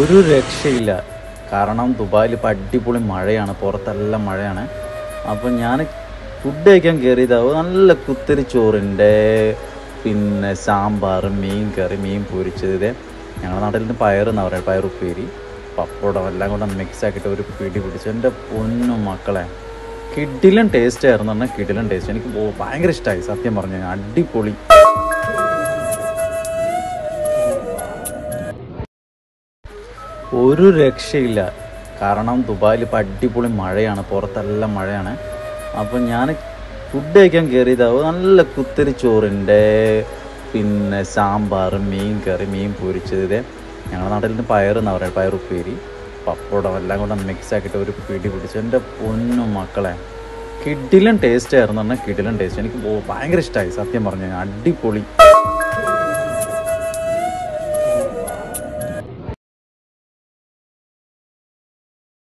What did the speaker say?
ഒരു രക്ഷയില്ല കാരണം ദുബായിൽ ഇപ്പോൾ അടിപൊളി മഴയാണ് പുറത്തെല്ലാം മഴയാണ് അപ്പോൾ ഞാൻ ഫുഡ് കഴിക്കാൻ കയറിയതാവും നല്ല കുത്തരി ചോറിൻ്റെ പിന്നെ സാമ്പാർ മീൻ കറി മീൻ പൊരിച്ചത് ഇതേ ഞങ്ങളുടെ നാട്ടിൽ നിന്ന് പയറെന്നാണ് പറയുക പയറുപ്പേരി പപ്പടം എല്ലാം കൂടെ മിക്സ് ആക്കിയിട്ട് ഒരു പിടി പിടിച്ചു എൻ്റെ പൊന്നു മക്കളെ കിഡിലും ടേസ്റ്റ് ആയിരുന്നു പറഞ്ഞാൽ കിഡിലും ടേസ്റ്റ് എനിക്ക് ബോ- ഭയങ്കര ഇഷ്ടമായി സത്യം പറഞ്ഞു കഴിഞ്ഞാൽ അടിപൊളി ഒരു രക്ഷയില്ല കാരണം ദുബായിൽ ഇപ്പോൾ അടിപൊളി മഴയാണ് പുറത്തെല്ലാം മഴയാണ് അപ്പോൾ ഞാൻ ഫുഡ് കഴിക്കാൻ കയറിയതാവും നല്ല കുത്തരി ചോറിൻ്റെ പിന്നെ സാമ്പാർ മീൻ കറി മീൻ പൊരിച്ചത് ഇതേ ഞങ്ങളുടെ നാട്ടിൽ നിന്ന് പയറെന്നാണ് പറയുക പയറുപ്പേരി പപ്പടം എല്ലാം കൂടെ മിക്സ് ആക്കിയിട്ട് ഒരു പിടി പിടിച്ചു എൻ്റെ പൊന്നു മക്കളെ കിഡിലും ടേസ്റ്റ് ആയിരുന്നു പറഞ്ഞാൽ കിഡിലും ടേസ്റ്റ് എനിക്ക് ബോ- ഭയങ്കര ഇഷ്ടമായി സത്യം പറഞ്ഞു കഴിഞ്ഞാൽ അടിപൊളി